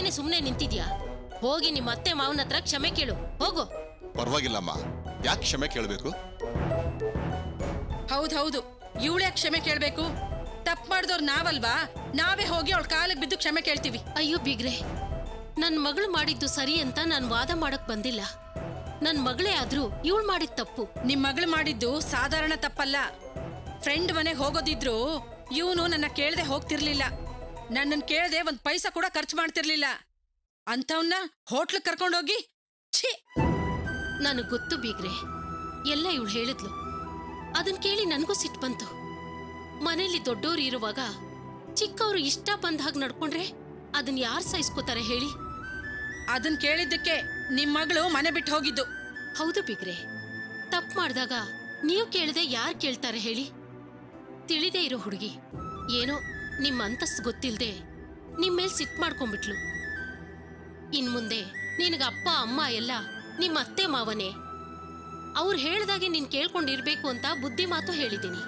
ಯಾಕೇನೆ ಸುಮ್ಮನೆ ನಿಂತಿದ್ಯಾ ಹೋಗಿ ನಿಮ್ಮ ಅತ್ತೆ ಮಾವನ ಹತ್ರ ಕ್ಷಮೆ ಕೇಳು ಹೋಗು ಪರವಾಗಿಲ್ಲಮ್ಮ ಯಾಕೆ ಕ್ಷಮೆ ಕೇಳಬೇಕು ಹೌದ್ ಹೌದು ಇವಳೇ ಕ್ಷಮೆ ಕೇಳ್ಬೇಕು ತಪ್ಪು ಮಾಡಿದವ್ರು ನಾವಲ್ವಾ ನಾವೇ ಹೋಗಿ ಅವಳ ಕಾಲಿಗೆ ಬಿದ್ದು ಕ್ಷಮೆ ಕೇಳ್ತೀವಿ ಅಯ್ಯೋ ಬಿಗ್ರೆ ನನ್ ಮಗಳು ಮಾಡಿದ್ದು ಸರಿ ಅಂತ ನಾನು ವಾದ ಮಾಡಕ್ ಬಂದಿಲ್ಲ ನನ್ ಮಗಳೇ ಆದ್ರೂ ಇವಳು ಮಾಡಿದ ತಪ್ಪು ನಿಮ್ ಮಗಳು ಮಾಡಿದ್ದು ಸಾಧಾರಣ ತಪ್ಪಲ್ಲ ಫ್ರೆಂಡ್ ಮನೆಗೆ ಹೋಗೋದಿದ್ರು ಇವನು ನನ್ನ ಕೇಳದೆ ಹೋಗ್ತಿರ್ಲಿಲ್ಲ ನನ್ನನ್ ಕೇಳದೆ ಒಂದ್ ಪೈಸಾ ಕೂಡ ಖರ್ಚು ಮಾಡ್ತಿರ್ಲಿಲ್ಲ ಅಂಥವ್ನ ಹೋಟ್ಲಿಗೆ ಕರ್ಕೊಂಡೋಗಿ ಛೀ ನನಗ್ ಗೊತ್ತು ಬೀಗ್ರೆ ಎಲ್ಲ ಇವಳು ಹೇಳಿದ್ಲು ಅದನ್ ಕೇಳಿ ನನಗೂ ಸಿಟ್ಟು ಬಂತು ಮನೇಲಿ ದೊಡ್ಡೋರು ಇರುವಾಗ ಚಿಕ್ಕವರು ಇಷ್ಟ ಬಂದ ಹಾಗೆ ನಡ್ಕೊಂಡ್ರೆ ಅದನ್ ಯಾರು ಸಹಿಸ್ಕೋತಾರೆ ಹೇಳಿ ಅದನ್ ಕೇಳಿದ್ದಕ್ಕೆ ನಿಮ್ ಮಗಳು ಮನೆ ಬಿಟ್ಟು ಹೋಗಿದ್ದು ಹೌದು ಬಿಗ್ರೆ ತಪ್ಪು ಮಾಡಿದಾಗ ನೀವು ಕೇಳದೆ ಯಾರು ಕೇಳ್ತಾರೆ ಹೇಳಿ ತಿಳಿದೇ ಇರೋ ಹುಡುಗಿ ಏನೋ ನಿಮ್ಮ ಅಂತಸ್ತು ಗೊತ್ತಿಲ್ದೆ ನಿಮ್ ಮೇಲ್ ಸಿಟ್ ಮಾಡ್ಕೊಂಡ್ಬಿಟ್ಲು ಇನ್ ಮುಂದೆ ನಿನಗ ಅಪ್ಪ ಅಮ್ಮ ಎಲ್ಲ ನಿಮ್ಮ ಅತ್ತೆ ಮಾವನೇ ಅವ್ರು ಹೇಳ್ದಾಗೆ ನೀನ್ ಕೇಳ್ಕೊಂಡಿರ್ಬೇಕು ಅಂತ ಬುದ್ಧಿ ಮಾತು ಹೇಳಿದ್ದೀನಿ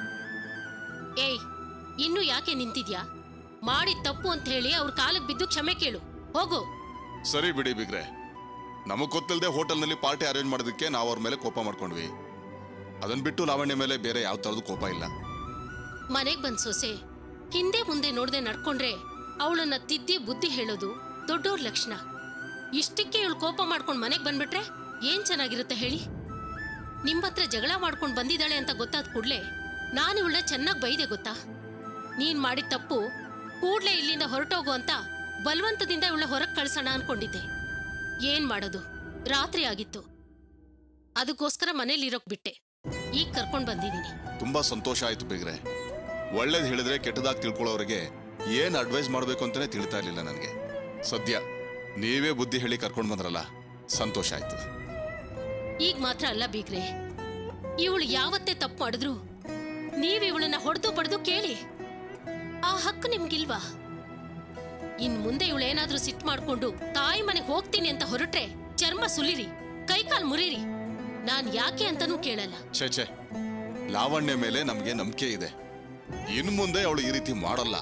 ಏಯ್ ಇನ್ನು ಯಾಕೆ ನಿಂತಿದ್ಯಾ ಮಾಡಿದ ತಪ್ಪು ಅಂತ ಹೇಳಿ ಅವ್ರ ಕಾಲಕ್ಕೆ ಬಿದ್ದು ಕ್ಷಮೆ ಕೇಳು ಹೋಗು ಸರಿ ಬಿಡಿ ಬಿಗ್ರೆ ನಮಗ್ ಗೊತ್ತಿಲ್ಲದೆ ಹೋಟೆಲ್ನಲ್ಲಿ ಪಾರ್ಟಿ ಅರೇಂಜ್ ಮಾಡೋದಕ್ಕೆ ನಾವು ಅವ್ರ ಮೇಲೆ ಕೋಪ ಮಾಡ್ಕೊಂಡ್ವಿ ಅದನ್ನ ಬಿಟ್ಟು ಲಾವಣ್ಯ ಮೇಲೆ ಬೇರೆ ಯಾವ ತರದ್ದು ಕೋಪ ಇಲ್ಲ ಮನೆಗ್ ಬಂದ್ ಸೊಸೆ ಹಿಂದೆ ಮುಂದೆ ನೋಡ್ದೆ ನಡ್ಕೊಂಡ್ರೆ ಅವಳನ್ನ ತಿದ್ದಿ ಬುದ್ಧಿ ಹೇಳೋದು ದೊಡ್ಡೋರ್ ಲಕ್ಷಣ ಇಷ್ಟಕ್ಕೆ ಇವಳು ಕೋಪ ಮಾಡ್ಕೊಂಡ್ ಮನೆಗ್ ಬಂದ್ಬಿಟ್ರೆ ಏನ್ ಚೆನ್ನಾಗಿರುತ್ತೆ ಹೇಳಿ ನಿಮ್ಮತ್ರ ಜಗಳ ಮಾಡ್ಕೊಂಡ್ ಬಂದಿದ್ದಾಳೆ ಅಂತ ಗೊತ್ತಾದ ಕೂಡ್ಲೆ ನಾನು ಇವಳನ್ನ ಚೆನ್ನಾಗ್ ಬೈದೆ ಗೊತ್ತಾ ನೀನ್ ಮಾಡಿದ ತಪ್ಪು ಕೂಡ್ಲೆ ಇಲ್ಲಿಂದ ಹೊರಟೋಗು ಅಂತ ಬಲವಂತದಿಂದ ಇವಳ ಹೊರಗ್ ಕಳ್ಸೋಣ ಅನ್ಕೊಂಡಿದ್ದೆ ಏನ್ ಮಾಡೋದು ರಾತ್ರಿ ಆಗಿತ್ತು ಅದಕ್ಕೋಸ್ಕರ ಮನೇಲಿರೋಕ್ ಬಿಟ್ಟೆ ಈಗ ಕರ್ಕೊಂಡ್ ಬಂದಿದ್ದೀನಿ ತುಂಬಾ ಸಂತೋಷ ಆಯ್ತು ಬಿಗ್ರೆ ಒಳ್ಳೇದ್ ಹೇಳಿದ್ರೆ ಕೆಟ್ಟದಾಗಿ ತಿಳ್ಕೊಳ್ಳೋರಿಗೆ ಏನ್ ಅಡ್ವೈಸ್ ಮಾಡ್ಬೇಕು ಅಂತಾನೆ ತಿಳಿತಾ ಇರ್ಲಿಲ್ಲ ನನಗೆ ಸದ್ಯ ನೀವೇ ಬುದ್ಧಿ ಹೇಳಿ ಕರ್ಕೊಂಡ್ ಬಂದ್ರಲ್ಲ ಸಂತೋಷ ಆಯ್ತು ಈಗ ಮಾತ್ರ ಅಲ್ಲ ಬೀಗ್ರೆ ಇವಳು ಯಾವತ್ತೇ ತಪ್ಪು ಮಾಡಿದ್ರು ನೀವ್ ಇವಳನ್ನ ಹೊಡೆದು ಬಡ್ದು ಕೇಳಿ ಆ ಹಕ್ಕು ನಿಮ್ಗಿಲ್ವಾ ಇನ್ ಮುಂದೆ ಇವಳೇನಾದ್ರೂ ಸಿಟ್ ಮಾಡ್ಕೊಂಡು ತಾಯಿ ಮನೆಗೆ ಹೋಗ್ತೀನಿ ಅಂತ ಹೊರಟ್ರೆ ಚರ್ಮ ಸುಲಿರಿ ಕೈಕಾಲ್ ಮುರಿರಿ ನಾನ್ ಯಾಕೆ ಅಂತಾನೂ ಕೇಳಲ್ಲ ಛೇ ಛೇ ಲಾವಣ್ಯ ಮೇಲೆ ನಮ್ಗೆ ನಂಬಿಕೆ ಇದೆ ಇನ್ ಮುಂದೆ ಅವಳು ಈ ರೀತಿ ಮಾಡಲ್ಲ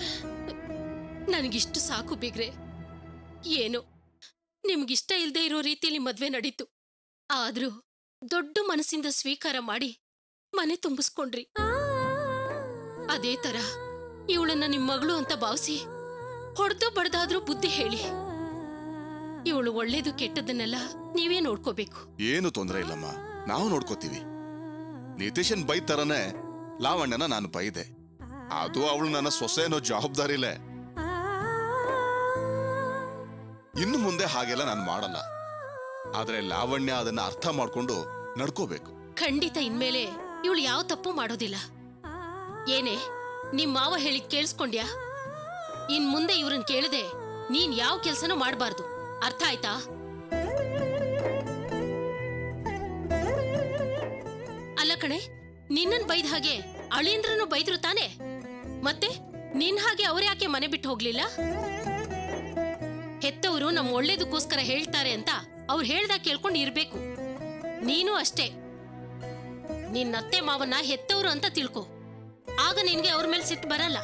ನನಗಿಷ್ಟು ಸಾಕು ಬಿಗ್ರೆ ಏನು ನಿಮ್ಗಿಷ್ಟ ಇಲ್ದೇ ಇರೋ ರೀತಿಯಲ್ಲಿ ಮದ್ವೆ ನಡೀತು ಆದ್ರೂ ದೊಡ್ಡ ಮನಸ್ಸಿಂದ ಸ್ವೀಕಾರ ಮಾಡಿ ಮನೆ ತುಂಬಿಸ್ಕೊಂಡ್ರಿ ಅದೇ ತರ ಇವಳನ್ನ ನಿಮ್ ಮಗಳು ಅಂತ ಭಾವಿಸಿ ಹೊಡೆದು ಬಡ್ದಾದ್ರೂ ಬುದ್ಧಿ ಹೇಳಿ ಇವಳು ಒಳ್ಳೇದು ಕೆಟ್ಟದನ್ನೆಲ್ಲ ನೀವೇ ನೋಡ್ಕೋಬೇಕು ಏನು ತೊಂದರೆ ಇಲ್ಲಮ್ಮ ನಾವು ನೋಡ್ಕೋತೀವಿ ನಿತೀಶನ್ ಬೈ ತರನೇ ಲಾವಣ್ಯನ ನಾನು ಬೈದೆ ಅದು ಅವಳು ನನ್ನ ಸೊಸೆ ಅನ್ನೋ ಜವಾಬ್ದಾರಿಲೇ ಇನ್ನು ಮುಂದೆ ಹಾಗೆಲ್ಲ ನಾನು ಮಾಡಲ್ಲ ಆದ್ರೆ ಲಾವಣ್ಯ ಅದನ್ನ ಅರ್ಥ ಮಾಡ್ಕೊಂಡು ನಡ್ಕೋಬೇಕು ಖಂಡಿತ ಇನ್ಮೇಲೆ ಇವಳು ಯಾವ ತಪ್ಪು ಮಾಡೋದಿಲ್ಲ ಏನೇ ನಿಮ್ ಮಾವ ಹೇಳಿದ್ ಕೇಳಿಸ್ಕೊಂಡ್ಯಾ ಇನ್ ಮುಂದೆ ಇವ್ರನ್ ಕೇಳದೆ ನೀನ್ ಯಾವ ಕೆಲ್ಸನೂ ಮಾಡಬಾರ್ದು ಅರ್ಥ ಆಯ್ತಾ ಅಲ್ಲ ಕಣೆ ನಿನ್ನನ್ ಬೈದ ಹಾಗೆ ಅಳಿಯಂದ್ರನು ಬೈದ್ರು ತಾನೆ ಮತ್ತೆ ನಿನ್ ಹಾಗೆ ಅವ್ರ್ಯಾಕೆ ಮನೆ ಬಿಟ್ಟು ಹೋಗ್ಲಿಲ್ಲ ಹೆತ್ತವರು ನಮ್ ಒಳ್ಳೇದಕ್ಕೋಸ್ಕರ ಹೇಳ್ತಾರೆ ಅಂತ ಅವ್ರು ಹೇಳ್ದಾಗ ಕೇಳ್ಕೊಂಡು ಇರ್ಬೇಕು ನೀನು ಅಷ್ಟೇ ನಿನ್ನ ಅತ್ತೆ ಮಾವನ್ನ ಹೆತ್ತವರು ಅಂತ ತಿಳ್ಕೊ ಆಗ ನಿನ್ಗೆ ಅವ್ರ ಮೇಲೆ ಸಿಟ್ಟು ಬರಲ್ಲ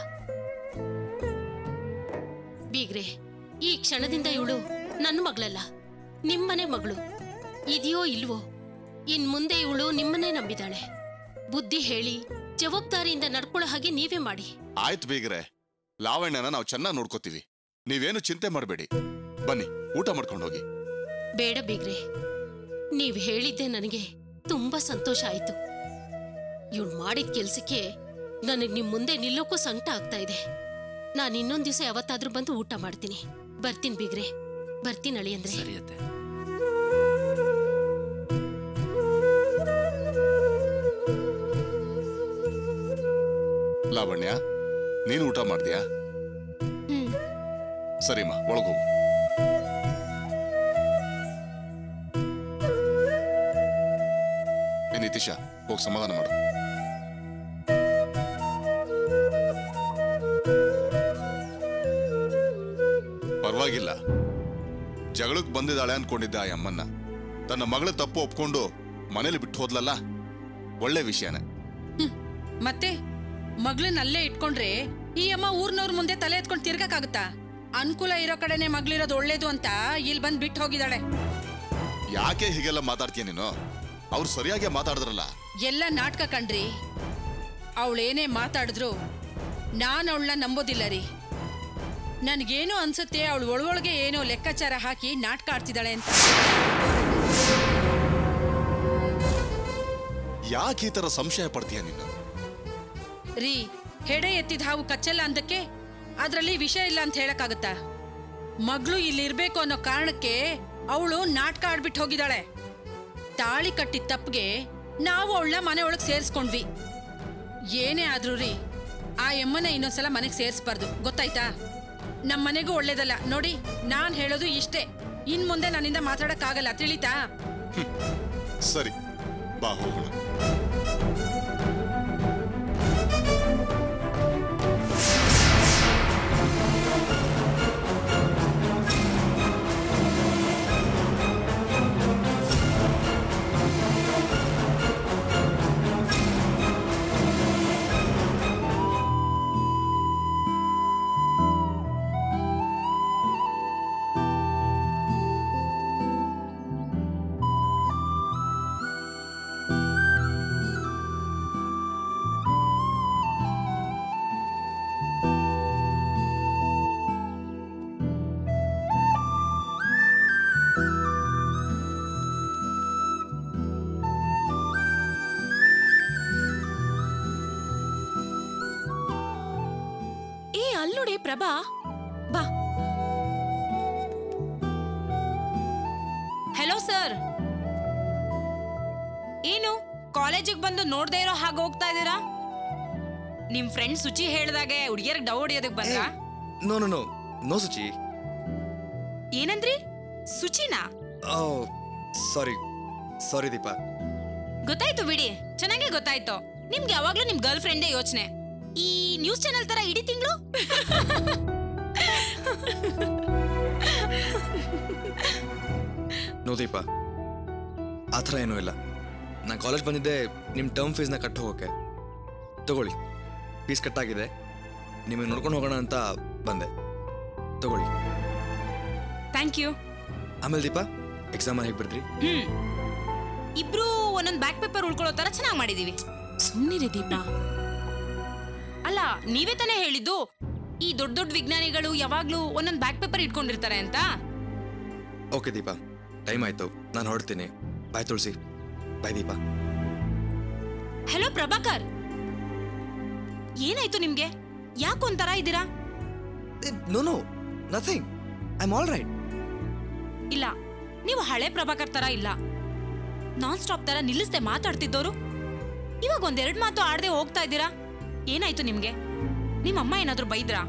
ಬೀಗ್ರೆ ಈ ಕ್ಷಣದಿಂದ ಇವಳು ನನ್ನ ಮಗಳಲ್ಲ ನಿಮ್ಮನೆ ಮಗಳು ಇದೆಯೋ ಇಲ್ವೋ ಇನ್ ಮುಂದೆ ಇವಳು ನಿಮ್ಮನ್ನೇ ನಂಬಿದಾಳೆ ಬುದ್ಧಿ ಹೇಳಿ ಜವಾಬ್ದಾರಿಯಿಂದ ನಡ್ಕೊಳ್ಳೋ ಹಾಗೆ ನೀವೇ ಮಾಡಿ ಆಯ್ತು ಬೀಗ್ರೆ ಲಾವಣ್ಯನ ನಾವು ಚೆನ್ನಾಗಿ ನೋಡ್ಕೋತೀವಿ ನೀವೇನು ಚಿಂತೆ ಮಾಡಬೇಡಿ ಬನ್ನಿ ಊಟ ಮಾಡ್ಕೊಂಡು ಹೋಗಿ ಬೇಡ ಬೀಗ್ರೆ ನೀವ್ ಹೇಳಿದ್ದೆ ನನಗೆ ತುಂಬಾ ಸಂತೋಷ ಆಯ್ತು ಇವಳು ಮಾಡಿದ ಕೆಲ್ಸಕ್ಕೆ ನನಗ್ ನಿಮ್ ಮುಂದೆ ನಿಲ್ಲೋಕ್ಕೂ ಸಂಕಟ ಆಗ್ತಾ ಇದೆ ನಾನು ಇನ್ನೊಂದ್ ದಿವಸ ಯಾವತ್ತಾದ್ರೂ ಬಂದು ಊಟ ಮಾಡ್ತೀನಿ ಬರ್ತೀನಿ ಬೀಗ್ರೆ ಬರ್ತೀನಿ ಅಳಿಯಂದ್ರೆ ಸರಿ ಅತ್ತೆ ಲಾವಣ್ಯ ನೀನು ಊಟ ಮಾಡ್ದ್ಯಾ ಹ್ಮ್ ಸರಿಮ್ಮ ಒಳಗೋಗು ಏ ನಿತೀಶ ಹೋಗಿ ಸಮಾಧಾನ ಮಾಡು ಪರವಾಗಿಲ್ಲ ಜಗಳಕ್ಕೆ ಬಂದಿದ್ದಾಳೆ ಅನ್ಕೊಂಡಿದ್ದೆ ಆ ಅಮ್ಮನ್ನ ತನ್ನ ಮಗಳ ತಪ್ಪು ಒಪ್ಕೊಂಡು ಮನೇಲಿ ಬಿಟ್ಟು ಹೋದ್ಲಲ್ಲ ಒಳ್ಳೆ ವಿಷಯನೇ ಹ್ಮ್. ಮತ್ತೆ ಮಗಳನ್ನ ಅಲ್ಲೇ ಇಟ್ಕೊಂಡ್ರೆ ಈ ಅಮ್ಮ ಊರ್ನವ್ರ ಮುಂದೆ ತಲೆ ಎತ್ಕೊಂಡು ತಿರ್ಗಕ್ಕಾಗುತ್ತಾ ಅನುಕೂಲ ಇರೋ ಕಡೆನೆ ಮಗಳಿರೋದು ಒಳ್ಳೇದು ಅಂತ ಇಲ್ಲಿ ಬಂದ್ ಬಿಟ್ಟು ಹೋಗಿದ್ದಾಳೆ ಯಾಕೆ ಹೀಗೆಲ್ಲ ಮಾತಾಡ್ತೀಯ ನೀನು ಅವ್ರು ಸರಿಯಾಗಿ ಮಾತಾಡಿದ್ರಲ್ಲ ಎಲ್ಲ ನಾಟಕ ಕಣ್ರಿ ಅವಳೇನೇ ಮಾತಾಡಿದ್ರು ನಾನು ಅವಳನ್ನ ನಂಬೋದಿಲ್ಲ ರೀ ನನಗೇನೋ ಅನ್ಸುತ್ತೆ ಅವಳು ಒಳಗೊಳಗೆ ಏನೋ ಲೆಕ್ಕಾಚಾರ ಹಾಕಿ ನಾಟಕ ಆಡ್ತಿದ್ದಾಳೆ ಅಂತ ಯಾಕೆ ಈ ತರ ಸಂಶಯ ಪಡ್ತೀಯ ನೀನು ರೀ ಹೆಡೆ ಎತ್ತಿದ ಹಾವು ಕಚ್ಚಲ್ಲ ಅಂದಕ್ಕೆ ಅದರಲ್ಲಿ ವಿಷ ಇಲ್ಲ ಅಂತ ಹೇಳಕ್ಕಾಗತ್ತಾ ಮಗಳು ಇಲ್ಲಿ ಇರ್ಬೇಕು ಅನ್ನೋ ಕಾರಣಕ್ಕೆ ಅವಳು ನಾಟಕ ಆಡ್ಬಿಟ್ಟು ಹೋಗಿದ್ದಾಳೆ ತಾಳಿ ಕಟ್ಟಿದ ತಪ್ಪಿಗೆ ನಾವು ಅವಳನ್ನ ಮನೆ ಒಳಗೆ ಸೇರಿಸ್ಕೊಂಡ್ವಿ ಏನೇ ಆದ್ರೂ ರೀ ಆ ಎಮ್ಮನ ಇನ್ನೊಂದ್ಸಲ ಮನೆಗೆ ಸೇರಿಸ್ಬಾರ್ದು ಗೊತ್ತಾಯ್ತಾ ನಮ್ಮ ಮನೆಗೂ ಒಳ್ಳೇದಲ್ಲ ನೋಡಿ ನಾನ್ ಹೇಳೋದು ಇಷ್ಟೇ ಇನ್ ಮುಂದೆ ನನ್ನಿಂದ ಮಾತಾಡಕ್ಕಾಗಲ್ಲ ತಿಳಿತಾ ಸರಿ ಬಾ ಹೋಗೋಣ ಏ ಅಲ್ಲೋಡಿ ಪ್ರಭಾ ಬಾ ಹೆಲೋ ಸರ್ ಏನು ಕಾಲೇಜಿಗೆ ಬಂದು ನೋಡ್ದೇ ಇರೋ ಹಾಗೆ ಹೋಗ್ತಾ ಇದ್ದೀರಾ ನಿಮ್ ಫ್ರೆಂಡ್ ಸುಚಿ ಹೇಳ್ದಾಗೆ ಹುಡುಗಿಯರಿಗೆ ಡವ್ ಹೊಡಿಯೋದಕ್ಕೆ ಬಂದ್ರಾ no no no no Suchi ಏನಂದ್ರಿ ಸುಚಿನಾ ಓ ಸಾರಿ ಸಾರಿ ದೀಪಾ ಗೊತ್ತಾಯ್ತು ಬಿಡಿ ಚೆನ್ನಾಗೇ ಗೊತ್ತಾಯ್ತು ನಿಮ್ಗೆ ಯಾವಾಗ್ಲೂ ನಿಮ್ ಗರ್ಲ್ ಫ್ರೆಂಡೇ ಯೋಚನೆ ಈ ನ್ಯೂಸ್ ಚಾನೆಲ್ ತರ ಇಡೀ ತಿಂಗಳು ನೋ ದೀಪಾ ಆ ಥರ ಏನೂ ಇಲ್ಲ ನಾನು ಕಾಲೇಜ್ ಬಂದಿದ್ದೆ ನಿಮ್ಮ ಟರ್ಮ್ ಫೀಸ್ನ ಕಟ್ಟು ಹೋಗೋಕ್ಕೆ ತಗೊಳ್ಳಿ ಫೀಸ್ ಕಟ್ಟಾಗಿದೆ ನಿಮಗೆ ನೋಡ್ಕೊಂಡು ಹೋಗೋಣ ಅಂತ ಬಂದೆ ತಗೊಳ್ಳಿ ಥ್ಯಾಂಕ್ ಯು ಆಮೇಲೆ ದೀಪಾ ಎಕ್ಸಾಮ್ ಹೇಗೆ ಬರ್ದ್ರಿ ಹ್ಮ್ ಇಬ್ರು ಒಂದೊಂದ್ ಬ್ಯಾಕ್ ಪೇಪರ್ ಉಳ್ಕೊಳ್ಳೋ ತರ ಚೆನ್ನಾಗಿ ಮಾಡಿದೀವಿ ಸುಮ್ಮನಿರಿ ದೀಪಾ ಅಲ್ಲ ನೀವೇ ತಾನೇ ಹೇಳಿದ್ದು ಈ ದೊಡ್ಡ ದೊಡ್ಡ ವಿಜ್ಞಾನಿಗಳು ಯಾವಾಗ್ಲೂ ಒಂದೊಂದ್ ಬ್ಯಾಕ್ ಪೇಪರ್ ಇಟ್ಕೊಂಡಿರ್ತಾರೆ ಅಂತ ಓಕೆ ದೀಪಾ ಟೈಮ್ ಆಯಿತು ನಾನು ಹೊರಡ್ತೀನಿ bye Tulasi bye Deepa hello Prabhakar ಏನಾಯ್ತು ನಿಮ್ಗೆ ಯಾಕೊಂಥರ ಇದ್ದೀರಾ no no nothing I am all right ಇಲ್ಲ ನೀವು ಹಳೆ ಪ್ರಭಾಕರ್ ತರ ಇಲ್ಲ ನಾನ್ ಸ್ಟಾಪ್ ತರ ನಿಲ್ಲಿಸ್ದೆ ಮಾತಾಡ್ತಿದ್ದೋರು ಇವಾಗ ಒಂದೆರಡು ಮಾತು ಆಡದೆ ಹೋಗ್ತಾ ಇದ್ದೀರಾ ಏನಾಯ್ತು ನಿಮ್ಗೆ ನಿಮ್ಮ ಅಮ್ಮ ಏನಾದ್ರೂ ಬೈದ್ರಾ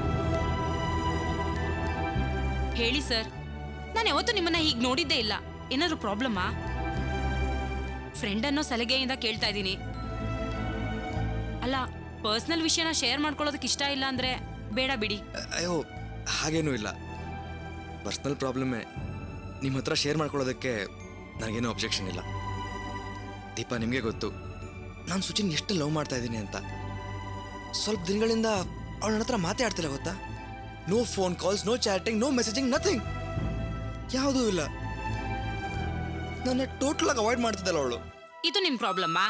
ಹೇಳಿ ಸರ್ ನಾನು ಯಾವತ್ತೂ ನಿಮ್ಮನ್ನ ಹೀಗ್ ನೋಡಿದ್ದೇ ಇಲ್ಲ ಏನಾದ್ರೂ ಪ್ರಾಬ್ಲಮ್ಮಾ ಫ್ರೆಂಡ್ ಅನ್ನೋ ಸಲಿಗೆಯಿಂದ ಕೇಳ್ತಾ ಇದ್ದೀನಿ ಅಲ್ಲ ಪರ್ಸನಲ್ ವಿಷಯನ ಶೇರ್ ಮಾಡ್ಕೊಳ್ಳೋದಕ್ಕೆ ಇಷ್ಟ ಇಲ್ಲ ಅಂದ್ರೆ ಬೇಡ ಬಿಡಿ ಅಯ್ಯೋ ಹಾಗೇನೂ ಇಲ್ಲ ಪರ್ಸ್ನಲ್ ಪ್ರಾಬ್ಲಮ್ಮೇ ನಿಮ್ಮ ಹತ್ರ ಶೇರ್ ಮಾಡ್ಕೊಳ್ಳೋದಕ್ಕೆ ನನಗೇನೂ ಅಬ್ಜೆಕ್ಷನ್ ಇಲ್ಲ ದೀಪಾ ನಿಮಗೆ ಗೊತ್ತು ನಾನು ಸುಚಿನ್ ಎಷ್ಟು ಲವ್ ಮಾಡ್ತಾ ಇದ್ದೀನಿ ಅಂತ ಸ್ವಲ್ಪ ದಿನಗಳಿಂದ ಅವಳ ನನ್ನ ಹತ್ರ ಮಾತೇ ಆಡ್ತಿಲ್ಲ ಗೊತ್ತಾ no phone calls no chatting no messaging nothing ಯಾವುದೂ ಇಲ್ಲ ನನ್ನ ಟೋಟಲ್ ಆಗಿ ಅವಾಯ್ಡ್ ಮಾಡ್ತಿದ್ದಲ್ಲ ಅವಳು ಇದು ನಿಮ್ ಪ್ರಾಬ್ಲಮ್ಮಾ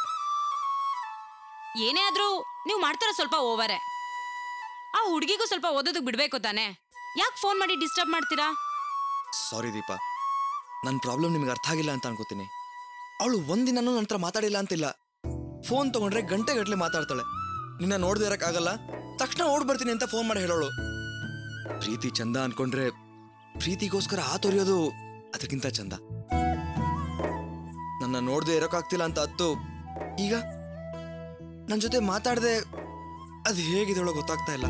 ಏನೇ ಆದ್ರೂ ನೀವು ಮಾಡ್ತಾರ ಸ್ವಲ್ಪ ಓವರೇ ಆ ಹುಡುಗಿಗೂ ಸ್ವಲ್ಪ ಓದೋದಕ್ಕೆ ಬಿಡ್ಬೇಕು ತಾನೆ ಯಾಕೆ ಫೋನ್ ಮಾಡಿ ಡಿಸ್ಟರ್ಬ್ ಮಾಡ್ತೀರಾ ಸಾರಿ ದೀಪಾ ನನ್ನ ಪ್ರಾಬ್ಲಮ್ ನಿಮಗೆ ಅರ್ಥ ಆಗಿಲ್ಲ ಅಂತ ಅನ್ಕೋತೀನಿ ಅವಳು ಒಂದಿನನೂ ನನ್ನ ಹತ್ರ ಮಾತಾಡಿಲ್ಲ ಅಂತಿಲ್ಲ ಫೋನ್ ತಗೊಂಡ್ರೆ ಗಂಟೆಗಟ್ಟಲೆ ಮಾತಾಡ್ತಾಳೆ ನಿನ್ನ ನೋಡ್ದೆ ಇರಕ್ಕಾಗಲ್ಲ ತಕ್ಷಣ ಓಡ್ ಬರ್ತೀನಿ ಅಂತ ಫೋನ್ ಮಾಡಿ ಹೇಳೋಳು ಪ್ರೀತಿ ಚಂದ ಅನ್ಕೊಂಡ್ರೆ ಪ್ರೀತಿಗೋಸ್ಕರ ಆ ತೊರೆಯೋದು ಅದಕ್ಕಿಂತ ಚಂದ ನನ್ನ ನೋಡ್ದೆ ಇರೋಕ್ಕಾಗ್ತಿಲ್ಲ ಅಂತ ಹತ್ತು ಈಗ ನನ್ನ ಜೊತೆ ಮಾತಾಡದೆ ಅದು ಹೇಗಿದೆಯೋ ಗೊತ್ತಾಗ್ತಾ ಇಲ್ಲ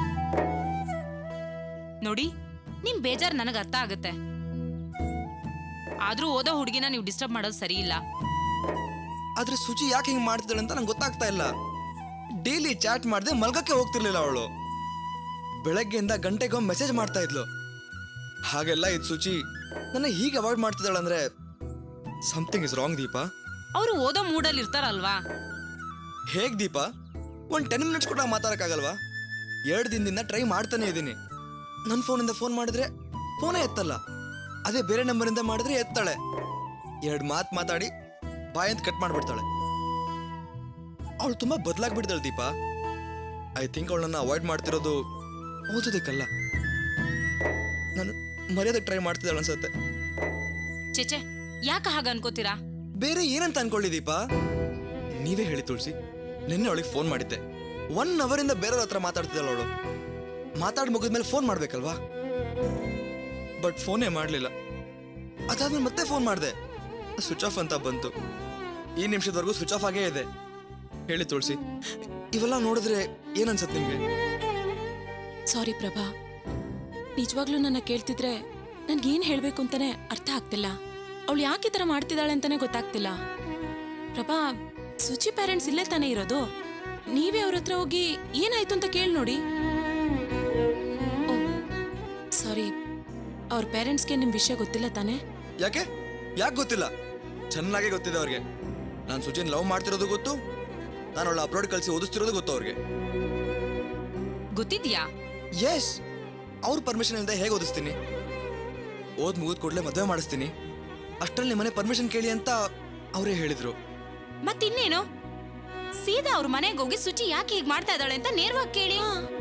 ನೋಡಿ ನಿಮ್ ಬೇಜಾರ್ ನನಗೆ ಅರ್ಥ ಆಗುತ್ತೆ ಆದ್ರೂ ಓದೋ ಹುಡುಗಿನ ನೀವು ಡಿಸ್ಟರ್ಬ್ ಮಾಡೋದು ಸರಿ ಇಲ್ಲ ಆದ್ರೆ ಸುಚಿ ಯಾಕೆ ಹಿಂಗೆ ಮಾಡ್ತಿದ್ದಾಳೆ ಅಂತ ನಂಗೆ ಗೊತ್ತಾಗ್ತಾ ಇಲ್ಲ ಡೈಲಿ ಚಾಟ್ ಮಾಡದೆ ಮಲ್ಗಕ್ಕೆ ಹೋಗ್ತಿರ್ಲಿಲ್ಲ ಅವಳು ಬೆಳಗ್ಗೆಯಿಂದ ಗಂಟೆಗೊಮ್ಮೆ ಮೆಸೇಜ್ ಮಾಡ್ತಾ ಇದ್ಲು ಹಾಗೆಲ್ಲ ಇದು ಸುಚಿ ನನ್ನ ಹೀಗೆ ಅವಾಯ್ಡ್ ಮಾಡ್ತಿದ್ದಾಳೆ ಅಂದ್ರೆ ಸಮಥಿಂಗ್ ಇಸ್ ರಾಂಗ್ ದೀಪಾ ಅವರು ಓದೋ ಮೂಡಲ್ಲಿ ಇರ್ತಾರಲ್ವಾ ಹೇಗ್ ದೀಪಾ ಒಂದ್ ಟೆನ್ ಮಿನಿಟ್ಸ್ ಕೂಡ ಮಾತಾಡಕ್ಕಾಗಲ್ವಾ ಎರಡು ದಿನದಿಂದ ಟ್ರೈ ಮಾಡ್ತಾನೆ ಇದ್ದೀನಿ ನನ್ನ ಫೋನಿಂದ ಫೋನ್ ಮಾಡಿದ್ರೆ ಫೋನೇ ಎತ್ತಲ್ಲ ಅದೇ ಬೇರೆ ನಂಬರಿಂದ ಮಾಡಿದ್ರೆ ಎತ್ತಾಳೆ ಎರಡು ಮಾತು ಮಾತಾಡಿ ಬಾಯ್ ಅಂತ ಕಟ್ ಮಾಡ್ಬಿಡ್ತಾಳೆ ಅವಳು ತುಂಬಾ ಬದಲಾಗ್ಬಿಡ್ತಾಳೆ ದೀಪ ಐ ಥಿಂಕ್ ಅವಳನ್ನ ಅವಾಯ್ಡ್ ಮಾಡ್ತಿರೋದು ಓದೋದಕ್ಕಲ್ಲ ನಾನು ಮರ್ಯಾದೆ ಟ್ರೈ ಮಾಡ್ತಿದ್ದಾಳೆ ಅನ್ಸುತ್ತೆ ಚೆಚೆ ಯಾಕೆ ಹಾಗ ಅನ್ಕೋತೀರಾ ಬೇರೆ ಏನಂತ ಅನ್ಕೊಳ್ಳಿ ದೀಪ ನೀವೇ ಹೇಳಿ ತುಳಸಿ ನಿನ್ನೆ ಅವಳಿಗೆ ಫೋನ್ ಮಾಡಿದ್ದೆ ಒನ್ ಅವರಿಂದ ಬೇರೆಯವ್ರ ಹತ್ರ ಮಾತಾಡ್ತಿದ್ದಾಳೆ ಅವಳು ಮಾತಾಡಿ ಮುಗಿದ್ಮೇಲೆ ಫೋನ್ ಮಾಡ್ಬೇಕಲ್ವಾ ಬಟ್ ಫೋನೇ ಮಾಡಲಿಲ್ಲ ಅದಾದ್ಮೇಲೆ ಮತ್ತೆ ಫೋನ್ ಮಾಡಿದೆ ಸ್ವಿಚ್ ಆಫ್ ಅಂತ ಬಂತು ಈ ನಿಮಿಷದವರೆಗೂ ಸ್ವಿಚ್ ಆಫ್ ಆಗೇ ಇದೆ ಹೇಳಿ ತುಳಸಿ ಇವೆಲ್ಲ ನೋಡಿದ್ರೆ ಏನನ್ಸತ್ತೆ ನಿಮ್ಗೆ ಸಾರಿ ಪ್ರಭಾ ನಿಜವಾಗ್ಲೂ ನನ್ನ ಕೇಳ್ತಿದ್ರೆ ನನ್ಗೇನ್ ಹೇಳ್ಬೇಕು ಅಂತಾನೆ ಅರ್ಥ ಆಗ್ತಿಲ್ಲ ಅವಳು ಯಾಕೆ ಈ ಥರ ಮಾಡ್ತಿದ್ದಾಳೆ ಅಂತಾನೆ ಗೊತ್ತಾಗ್ತಿಲ್ಲ ಪ್ರಭಾ ಸುಚಿ ಪೇರೆಂಟ್ಸ್ ಇಲ್ಲೇ ತಾನೇ ಇರೋದು ನೀವೇ ಅವ್ರ ಹತ್ರ ಹೋಗಿ ಏನಾಯ್ತು ಅಂತ ಕೇಳಿ ನೋಡಿ ಸಾರಿ ಅವ್ರ ಪೇರೆಂಟ್ಸ್ಗೆ ನಿಮ್ ವಿಷಯ ಗೊತ್ತಿಲ್ಲ ತಾನೇ ಯಾಕೆ ಯಾಕೆ ಗೊತ್ತಿಲ್ಲ ಚೆನ್ನಾಗೇ ಗೊತ್ತಿದೆ ಅವ್ರಿಗೆ ನಾನು ಸುಚಿನ್ ಲವ್ ಮಾಡ್ತಿರೋದು ಗೊತ್ತು ನಾನು ಅವಳ ಅಪ್ಲೋಡ್ ಕಳಿಸಿ ಓದಿಸ್ತಿರೋದು ಗೊತ್ತು ಅವ್ರಿಗೆ ಗೊತ್ತಿದ್ಯಾ ಎಸ್ ಅವ್ರ ಪರ್ಮಿಷನ್ ಇಲ್ಲದೆ ಹೇಗೆ ಓದಿಸ್ತೀನಿ ಓದ್ ಮುಗಿದ ಕೂಡಲೇ ಮದುವೆ ಮಾಡಿಸ್ತೀನಿ ಅಷ್ಟರಲ್ಲಿ ಮನೆ ಪರ್ಮಿಷನ್ ಕೇಳಿ ಅಂತ ಅವರೇ ಹೇಳಿದ್ರು ಮತ್ತಿನ್ನೇನು ಸೀದಾ ಅವ್ರ ಮನೆಗೆ ಹೋಗಿ ಸುಚಿ ಯಾಕೆ ಹೀಗ್ ಮಾಡ್ತಾ ಇದ್ದಾಳೆ ಅಂತ ನೇರವಾಗಿ ಕೇಳಿ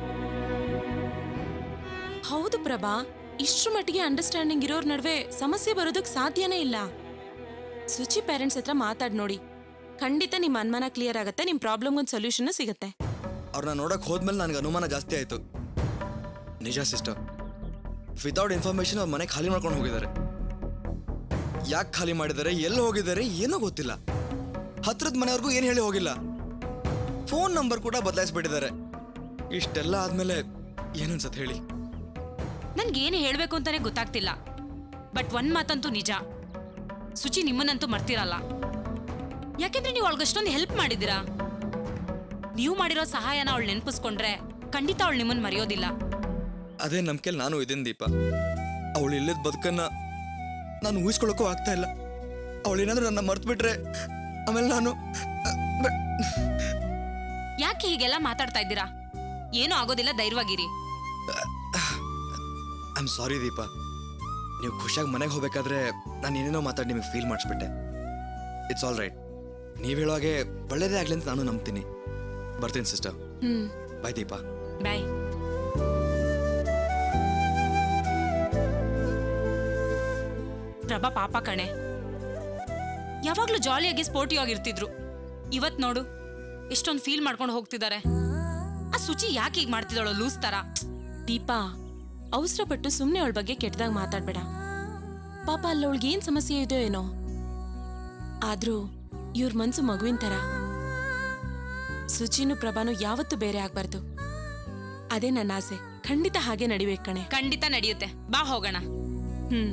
ಹೌದು ಪ್ರಭಾ ಇಷ್ಟ್ರ ಮಟ್ಟಿಗೆ ಅಂಡರ್ಸ್ಟ್ಯಾಂಡಿಂಗ್ ಇರೋರ್ ನಡುವೆ ಸಮಸ್ಯೆ ಬರೋದಕ್ ಸಾಧ್ಯನೇ ಇಲ್ಲ ಸುಚಿ ಪೇರೆಂಟ್ಸ್ ಹತ್ರ ಮಾತಾಡ್ ನೋಡಿ ಖಂಡಿತ ನಿಮ್ ಅನುಮಾನ ಕ್ಲಿಯರ್ ಆಗತ್ತೆ ನಿಮ್ ಪ್ರಾಬ್ಲಮ್ ಒಂದು ಸೊಲ್ಯೂಷನ್ ಸಿಗತ್ತೆ ಅವ್ರನ್ನ ನೋಡಕ್ ಹೋದ್ಮೇಲೆ ನನಗೆ ಅನುಮಾನ ಜಾಸ್ತಿ ಆಯ್ತು ನಿಜ ಸಿಸ್ಟರ್ ವಿತೌಟ್ ಇನ್ಫಾರ್ಮೇಶನ್ ಅವ್ರ ಮನೆ ಖಾಲಿ ಮಾಡ್ಕೊಂಡು ಹೋಗಿದ್ದಾರೆ ಯಾಕೆ ಖಾಲಿ ಮಾಡಿದ್ದಾರೆ ಎಲ್ಲಿ ಹೋಗಿದ್ದಾರೆ ಏನೂ ಗೊತ್ತಿಲ್ಲ ಹತ್ರದ ಮನೆಯವ್ರಿಗೂ ಏನು ಹೇಳಿ ಹೋಗಿಲ್ಲ ಫೋನ್ ನಂಬರ್ ಕೂಡ ಬದಲಾಯಿಸ್ಬಿಟ್ಟಿದ್ದಾರೆ ಇಷ್ಟೆಲ್ಲ ಆದ್ಮೇಲೆ ಏನನ್ಸತ್ ಹೇಳಿ ನನ್ಗೇನು ಹೇಳ್ಬೇಕು ಅಂತಾನೆ ಗೊತ್ತಾಗ್ತಿಲ್ಲ ಬಟ್ ಒಂದ್ ಮಾತಂತೂ ನಿಜ ಸುಚಿ ನಿಮ್ಮನ್ನಂತೂ ಮರ್ತಿರಲ್ಲ ಯಾಕೆಂದ್ರೆ ನೀವು ಅವಳಿಗಷ್ಟೊಂದು ಹೆಲ್ಪ್ ಮಾಡಿದ್ದೀರಾ ನೀವು ಮಾಡಿರೋ ಸಹಾಯನ ಅವಳು ನೆನಪಿಸ್ಕೊಂಡ್ರೆ ಖಂಡಿತ ಅವಳು ನಿಮ್ಮನ್ನ ಮರೆಯೋದಿಲ್ಲ ಅದೇ ನಂಬಿಕೆಯಲ್ಲಿ ನಾನು ಇದೀನಿ ದೀಪ ಅವಳು ಇಲ್ಲದ ಬದುಕನ್ನ ನಾನು ಊಹಿಸ್ಕೊಳ್ಳೋಕ್ಕೂ ಆಗ್ತಾ ಇಲ್ಲ ಅವಳೇನಾದ್ರೂ ನನ್ನ ಮರ್ತು ಬಿಟ್ರೆ ಆಮೇಲೆ ನಾನು ಬ- ಯಾಕೆ ಹೀಗೆಲ್ಲ ಮಾತಾಡ್ತಾ ಇದ್ದೀರಾ ಏನೂ ಆಗೋದಿಲ್ಲ ಧೈರ್ಯವಾಗಿರಿ ಐ ಆಮ್ ಸಾರಿ ದೀಪ ನೀವು ಖುಷಿಯಾಗಿ ಮನೆಗೆ ಹೋಗ್ಬೇಕಾದ್ರೆ ನಾನು ಏನೇನೋ ಮಾತಾಡಿ ನಿಮಗೆ ಫೀಲ್ ಮಾಡಿಸ್ಬಿಟ್ಟೆ ಇಟ್ಸ್ ಆಲ್ ರೈಟ್ ನೀವು ಹೇಳೋ ಹಾಗೆ ಒಳ್ಳೇದೇ ಆಗಲಿ ಅಂತ ನಾನು ನಂಬ್ತೀನಿ ಬರ್ತೀನಿ ಸಿಸ್ಟರ್ ಹ್ಮ್ ಬಾಯ್ ದೀಪ ಬಾಯ್ ಪ್ರಭಾ ಪಾಪ ಕಣೆ ಯಾವಾಗ್ಲೂ ಜಾಲಿಯಾಗಿ ಸ್ಪೋರ್ಟಿವ್ ಆಗಿರ್ತಿದ್ರು ಇವತ್ ನೋಡು ಎಷ್ಟೊಂದು ಫೀಲ್ ಮಾಡ್ಕೊಂಡು ಹೋಗ್ತಿದ್ದಾರೆ ಆ ಸುಚಿ ಯಾಕೆ ಹೀಗ್ ಮಾಡ್ತಿದ್ದಾಳೋ ಲೂಸ್ ತರ ದೀಪಾ ಅವಸರ ಪಟ್ಟು ಸುಮ್ನೆ ಅವಳ ಬಗ್ಗೆ ಕೆಟ್ಟದಾಗ ಮಾತಾಡ್ಬೇಡ ಪಾಪ ಅಲ್ಲವಳಿಗೆ ಏನ್ ಸಮಸ್ಯೆ ಇದೆಯೋ ಏನೋ ಆದ್ರೂ ಇವ್ರ ಮನ್ಸು ಮಗುವಿನ ತರ ಸುಚಿನು ಪ್ರಭಾನು ಯಾವತ್ತೂ ಬೇರೆ ಆಗ್ಬಾರ್ದು ಅದೇ ನನ್ನ ಆಸೆ ಖಂಡಿತ ಹಾಗೆ ನಡಿಬೇಕು ಕಣೆ ಖಂಡಿತ ನಡೆಯುತ್ತೆ ಬಾ ಹೋಗೋಣ ಹ್ಮ್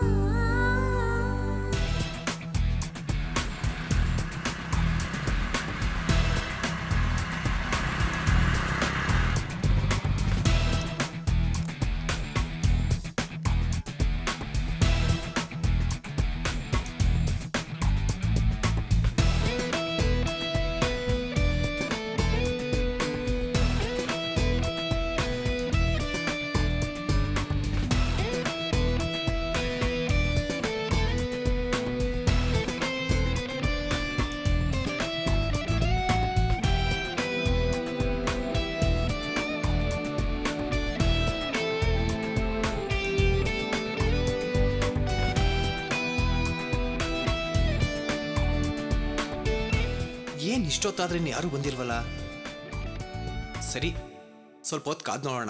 ಏನ್ ಇಷ್ಟೊತ್ತಾದ್ರೆ ಇನ್ನು ಯಾರು ಬಂದಿಲ್ವಲ್ಲ ಸರಿ ಸ್ವಲ್ಪ ಹೊತ್ತು ಕಾದ್ ನೋಡೋಣ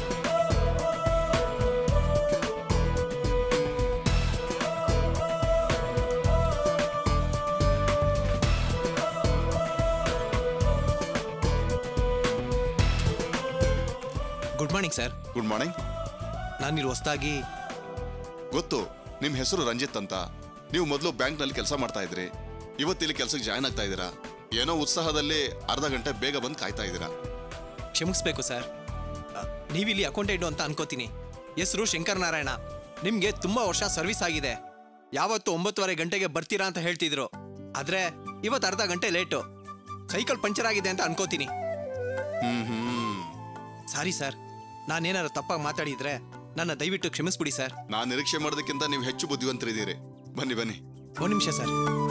good morning sir good morning ನಾನಿಲ್ಲಿ ಹೊಸ್ದಾಗಿ ಗೊತ್ತು ನಿಮ್ಮ ಹೆಸರು ರಂಜಿತ್ ಅಂತ ನೀವು ಮೊದಲು ಬ್ಯಾಂಕ್ನಲ್ಲಿ ಕೆಲಸ ಮಾಡ್ತಾ ಇದ್ರಿ ಇವತ್ತಿಲ್ಲಿ ಕೆಲಸಕ್ಕೆ ಜಾಯ್ನ್ ಆಗ್ತಾ ಇದ್ದೀರಾ ಏನೋ ಉತ್ಸಾಹದಲ್ಲಿ ಅರ್ಧ ಗಂಟೆ ಬೇಗ ಬಂದು ಕಾಯ್ತಾ ಇದ್ದೀರಾ ಕ್ಷಮಿಸ್ಬೇಕು ಸರ್ ಅ, ನೀವಿಲ್ಲಿ ಅಕೌಂಟೆಂಟು ಅಂತ ಅನ್ಕೋತೀನಿ ಹೆಸರು ಶಂಕರ್ ನಾರಾಯಣ ನಿಮಗೆ ತುಂಬ ವರ್ಷ ಸರ್ವಿಸ್ ಆಗಿದೆ ಯಾವತ್ತು ಒಂಬತ್ತುವರೆ ಗಂಟೆಗೆ ಬರ್ತೀರಾ ಅಂತ ಹೇಳ್ತಿದ್ರು ಆದ್ರೆ ಇವತ್ತು ಅರ್ಧ ಗಂಟೆ ಲೇಟು ಸೈಕಲ್ ಪಂಚರ್ ಆಗಿದೆ ಅಂತ ಅನ್ಕೋತೀನಿ ಹ್ಮ್ ಹ್ಮ್ ಸಾರಿ ಸರ್ ನಾನೇನಾರು ತಪ್ಪಾಗಿ ಮಾತಾಡಿದ್ರೆ ನನ್ನ ದಯವಿಟ್ಟು ಕ್ಷಮಿಸ್ಬಿಡಿ ಸರ್ ನಾನು ನಿರೀಕ್ಷೆ ಮಾಡೋದಕ್ಕಿಂತ ನೀವು ಹೆಚ್ಚು ಬುದ್ಧಿವಂತರಿದ್ದೀರಿ ಬನ್ನಿ ಬನ್ನಿ ಒಂದು ನಿಮಿಷ ಸರ್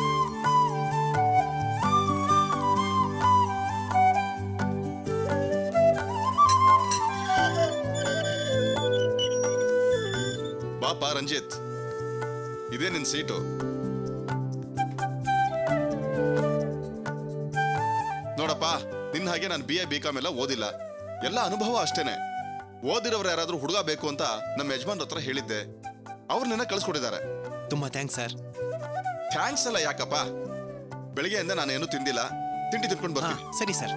ಬಾಪ ರಂಜಿತ್ ಇದೇ ನಿನ್ ಸೀಟು ನೋಡಪ್ಪ ನಿನ್ನ ಹಾಗೆ ನಾನು ಬಿ ಎ ಬಿ ಕಾಮ್ ಎಲ್ಲ ಓದಿಲ್ಲ ಎಲ್ಲ ಅನುಭವ ಅಷ್ಟೇನೆ ಓದಿರೋರು ಯಾರಾದ್ರೂ ಹುಡುಗ ಬೇಕು ಅಂತ ನಮ್ಮ ಯಜಮಾನ್ರ ಹತ್ರ ಹೇಳಿದ್ದೆ ಅವ್ರು ನಿನ್ನ ಕಳ್ಸ್ಕೊಟ್ಟಿದ್ದಾರೆ ತುಂಬಾ ಥ್ಯಾಂಕ್ಸ್ ಸರ್ ಥ್ಯಾಂಕ್ಸ್ ಎಲ್ಲ ಯಾಕಪ್ಪ ಬೆಳಿಗ್ಗೆಯಿಂದ ನಾನು ಏನು ತಿಂದಿಲ್ಲ ತಿಂಡಿ ತಿನ್ಕೊಂಡು ಹಾ ಬರ್ತೀನಿ ಸರಿ ಸರ್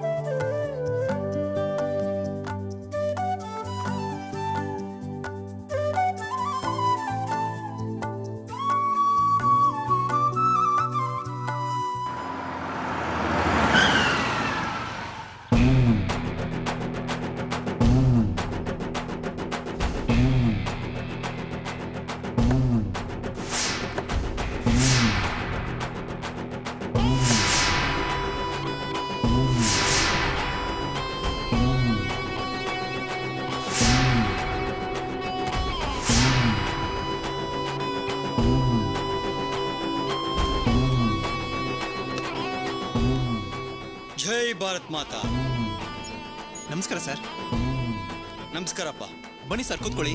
ಜೈ ಭಾರತ್ ಮಾತಾ ನಮಸ್ಕಾರ ಸರ್ ನಮಸ್ಕಾರಪ್ಪ ಬನ್ನಿ ಸರ್ ಕೂತ್ಕೊಳ್ಳಿ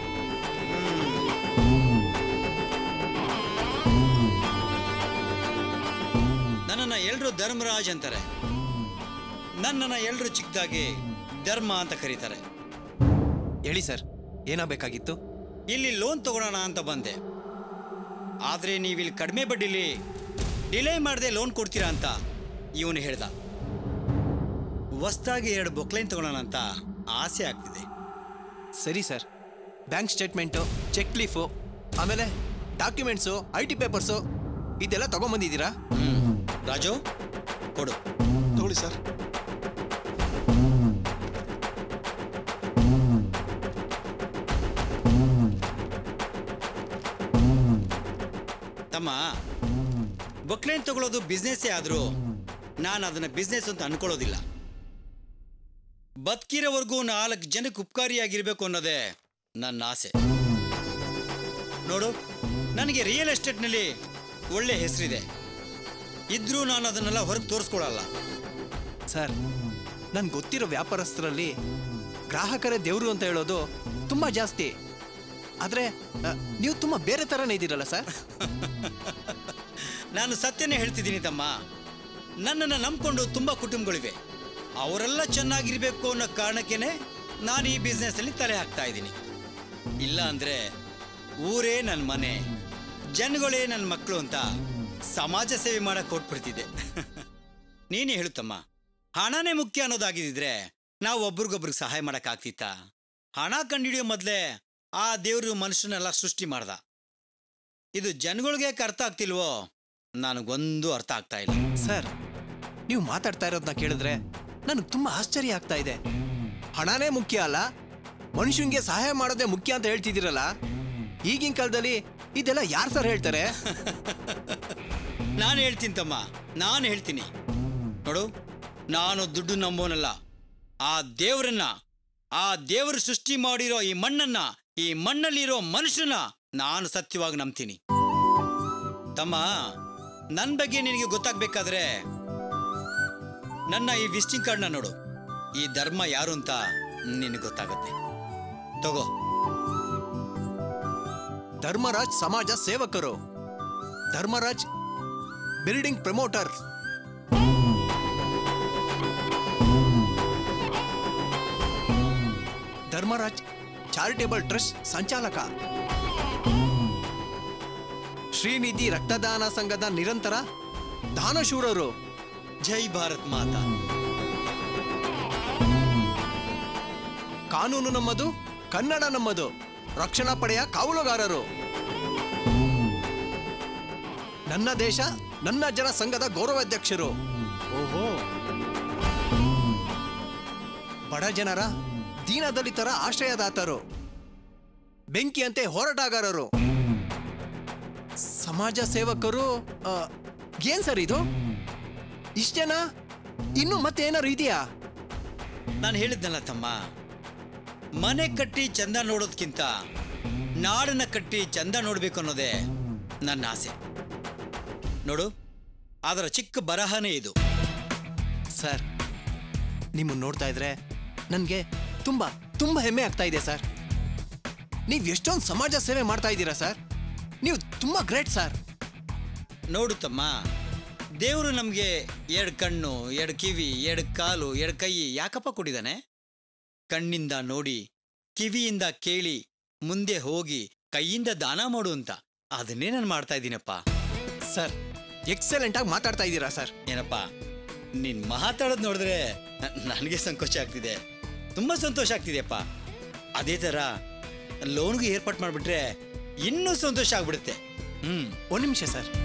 ನನ್ನನ್ನು ಎಲ್ಲರೂ ಧರ್ಮರಾಜ್ ಅಂತಾರೆ ನನ್ನನ್ನು ಎಲ್ಲರೂ ಚಿಕ್ಕದಾಗಿ ಧರ್ಮ ಅಂತ ಕರೀತಾರೆ ಹೇಳಿ ಸರ್ ಏನಾಗಬೇಕಾಗಿತ್ತು ಇಲ್ಲಿ ಲೋನ್ ತಗೊಳ್ಳೋಣ ಅಂತ ಬಂದೆ ಆದರೆ ನೀವಿಲ್ಲಿ ಕಡಿಮೆ ಬಡ್ಡಿಲಿ ಡಿಲೇ ಮಾಡದೆ ಲೋನ್ ಕೊಡ್ತೀರಾ ಅಂತ ಇವನು ಹೇಳ್ದ ಹೊಸ್ದಾಗಿ ಎರಡು ಬೊಕ್ಲೈನ್ ತಗೊಳ್ಳೋಣ ಅಂತ ಆಸೆ ಆಗ್ತಿದೆ ಸರಿ sir bank statement cheque leaf ಆಮೇಲೆ ಡಾಕ್ಯುಮೆಂಟ್ಸು ಐ ಟಿ ಪೇಪರ್ಸು ಇದೆಲ್ಲ ತಗೊಂಬಂದಿದ್ದೀರಾ ರಾಜು ಕೊಡು ತಗೊಳ್ಳಿ ಸರ್ ತಮ್ಮ ಬೊಕ್ಲೈನ್ ತಗೊಳ್ಳೋದು ಬಿಸ್ನೆಸ್ಸೇ ಆದರೂ ನಾನು ಅದನ್ನ ಬಿಸ್ನೆಸ್ ಅಂತ ಅನ್ಕೊಳ್ಳೋದಿಲ್ಲ ಬದುಕಿರೋವರೆಗೂ ನಾಲ್ಕು ಜನಕ್ಕೆ ಉಪಕಾರಿಯಾಗಿರ್ಬೇಕು ಅನ್ನೋದೇ ನನ್ನ ಆಸೆ ನೋಡು ನನಗೆ ರಿಯಲ್ ಎಸ್ಟೇಟ್ನಲ್ಲಿ ಒಳ್ಳೆ ಹೆಸರಿದೆ ಇದ್ರೂ ನಾನು ಅದನ್ನೆಲ್ಲ ಹೊರಗೆ ತೋರಿಸ್ಕೊಳಲ್ಲ ಸರ್ ನನ್ಗೆ ಗೊತ್ತಿರೋ ವ್ಯಾಪಾರಸ್ಥರಲ್ಲಿ ಗ್ರಾಹಕರೇ ದೇವರು ಅಂತ ಹೇಳೋದು ತುಂಬ ಜಾಸ್ತಿ ಆದರೆ ನೀವು ತುಂಬ ಬೇರೆ ಥರನೇ ಇದ್ದೀರಲ್ಲ ಸರ್ ನಾನು ಸತ್ಯನೇ ಹೇಳ್ತಿದ್ದೀನಿ ತಮ್ಮ ನನ್ನನ್ನು ನಂಬ್ಕೊಂಡು ತುಂಬ ಕುಟುಂಬಗಳಿವೆ ಅವರೆಲ್ಲ ಚೆನ್ನಾಗಿರ್ಬೇಕು ಅನ್ನೋ ಕಾರಣಕ್ಕೇನೆ ನಾನು ಈ ಬಿಸ್ನೆಸ್ಸಲ್ಲಿ ತಲೆ ಹಾಕ್ತಾ ಇದ್ದೀನಿ ಇಲ್ಲ ಅಂದರೆ ಊರೇ ನನ್ನ ಮನೆ ಜನಗಳೇ ನನ್ನ ಮಕ್ಕಳು ಅಂತ ಸಮಾಜ ಸೇವೆ ಮಾಡಕ್ಕೆ ಕೊಟ್ಬಿಡ್ತಿದ್ದೆ ನೀನೇ ಹೇಳುತ್ತಮ್ಮ ಹಣನೇ ಮುಖ್ಯ ಅನ್ನೋದಾಗಿದ್ದಿದ್ರೆ ನಾವು ಒಬ್ರಿಗೊಬ್ರಿಗೆ ಸಹಾಯ ಮಾಡೋಕ್ಕಾಗ್ತಿತ್ತಾ ಹಣ ಕಂಡುಹಿಡಿಯೋ ಮೊದಲೇ ಆ ದೇವರು ಮನುಷ್ಯನೆಲ್ಲ ಸೃಷ್ಟಿ ಮಾಡ್ದ ಇದು ಜನಗಳಿಗೆ ಯಾಕೆ ಅರ್ಥ ಆಗ್ತಿಲ್ವೋ ನನಗೊಂದು ಅರ್ಥ ಆಗ್ತಾ ಇಲ್ಲ ಸರ್ ನೀವು ಮಾತಾಡ್ತಾ ಇರೋದನ್ನ ಕೇಳಿದ್ರೆ ನನಗೆ ತುಂಬ ಆಶ್ಚರ್ಯ ಆಗ್ತಾ ಇದೆ ಹಣನೇ ಮುಖ್ಯ ಅಲ್ಲ ಮನುಷ್ಯಂಗೆ ಸಹಾಯ ಮಾಡೋದೇ ಮುಖ್ಯ ಅಂತ ಹೇಳ್ತಿದ್ದೀರಲ್ಲ ಈಗಿನ ಕಾಲದಲ್ಲಿ ಇದೆಲ್ಲ ಯಾರು ಸರ್ ಹೇಳ್ತಾರೆ ನಾನು ಹೇಳ್ತೀನಿ ತಮ್ಮ ನಾನು ಹೇಳ್ತೀನಿ ನೋಡು ನಾನು ದುಡ್ಡು ನಂಬೋನಲ್ಲ ಆ ದೇವರನ್ನ ಆ ದೇವರು ಸೃಷ್ಟಿ ಮಾಡಿರೋ ಈ ಮಣ್ಣನ್ನ ಈ ಮಣ್ಣಲ್ಲಿರೋ ಮನುಷ್ಯನ ನಾನು ಸತ್ಯವಾಗಿ ನಂಬ್ತೀನಿ ತಮ್ಮ ನನ್ನ ಬಗ್ಗೆ ನಿನಗೆ ಗೊತ್ತಾಗ್ಬೇಕಾದ್ರೆ ನನ್ನ ಈ ವಿಸಿಟಿಂಗ್ ಕಾರ್ಡ್ನ ನೋಡು ಈ ಧರ್ಮ ಯಾರು ಅಂತ ನಿನಗೆ ಗೊತ್ತಾಗತ್ತೆ ತಗೋ ಧರ್ಮರಾಜ್ ಸಮಾಜ ಸೇವಕರು Dharmaraj building promoter Dharmaraj charitable trust ಸಂಚಾಲಕ ಶ್ರೀನಿಧಿ ರಕ್ತದಾನ ಸಂಘದ ನಿರಂತರ ದಾನಶೂರರು ಜೈ ಭಾರತ್ ಮಾತಾ ಕಾನೂನು ನಮ್ಮದು ಕನ್ನಡ ನಮ್ಮದು ರಕ್ಷಣಾ ಪಡೆಯ ಕಾವಲುಗಾರರು ನನ್ನ ದೇಶ ನನ್ನ ಜನ ಸಂಘದ ಗೌರವಾಧ್ಯಕ್ಷರು ಓಹೋ ಬಡ ಜನರ ದೀನದಲಿತರ ಆಶ್ರಯದಾತರು ಬೆಂಕಿಯಂತೆ ಹೋರಾಟಗಾರರು ಸಮಾಜ ಸೇವಕರು ಆ, ಏನ್ ಸರ್ ಇದು ಇಷ್ಟೇನಾ ಇನ್ನು ಮತ್ತೆ ಏನಾರು ಇದೆಯಾ ನಾನು ಹೇಳಿದ್ನಲ್ಲ ತಮ್ಮ ಮನೆ ಕಟ್ಟಿ ಚಂದ ನೋಡೋದ್ಕಿಂತ ನಾಡನ್ನ ಕಟ್ಟಿ ಚಂದ ನೋಡ್ಬೇಕು ಅನ್ನೋದೇ ನನ್ನ ಆಸೆ ನೋಡು ಅದರ ಚಿಕ್ಕ ಬರಹನೇ ಇದು ಸರ್ ನಿಮ್ಮನ್ನು ನೋಡ್ತಾ ಇದ್ರೆ ನನಗೆ ತುಂಬ ತುಂಬ ಹೆಮ್ಮೆ ಆಗ್ತಾ ಇದೆ ಸರ್ ನೀವು ಎಷ್ಟೊಂದು ಸಮಾಜ ಸೇವೆ ಮಾಡ್ತಾ ಇದ್ದೀರಾ ಸರ್ ನೀವು ತುಂಬ ಗ್ರೇಟ್ ಸರ್ ನೋಡು ತಮ್ಮ ದೇವರು ನಮಗೆ ಎರಡು ಕಣ್ಣು ಎರಡು ಕಿವಿ ಎರಡು ಕಾಲು ಎರಡು ಕೈ ಯಾಕಪ್ಪ ಕೊಟ್ಟಿದ್ದಾನೆ ಕಣ್ಣಿಂದ ನೋಡಿ ಕಿವಿಯಿಂದ ಕೇಳಿ ಮುಂದೆ ಹೋಗಿ ಕೈಯಿಂದ ದಾನ ಮಾಡು ಅಂತ ಅದನ್ನೇ ನಾನು ಮಾಡ್ತಾ ಇದ್ದೀನಪ್ಪ ಸರ್ ಎಕ್ಸಲೆಂಟ್ ಆಗಿ ಮಾತಾಡ್ತಾ ಇದ್ದೀರಾ ಸರ್ ಏನಪ್ಪ ನೀನ್ ಮಾತಾಡೋದು ನೋಡಿದ್ರೆ ನನಗೆ ಸಂಕೋಚ ಆಗ್ತಿದೆ ತುಂಬಾ ಸಂತೋಷ ಆಗ್ತಿದೆಯಪ್ಪ ಅದೇ ಥರ ಲೋನ್ಗೆ ಏರ್ಪಾಟ್ ಮಾಡಿಬಿಟ್ರೆ ಇನ್ನೂ ಸಂತೋಷ ಆಗ್ಬಿಡುತ್ತೆ ಹ್ಮ್ ಒಂದು ನಿಮಿಷ ಸರ್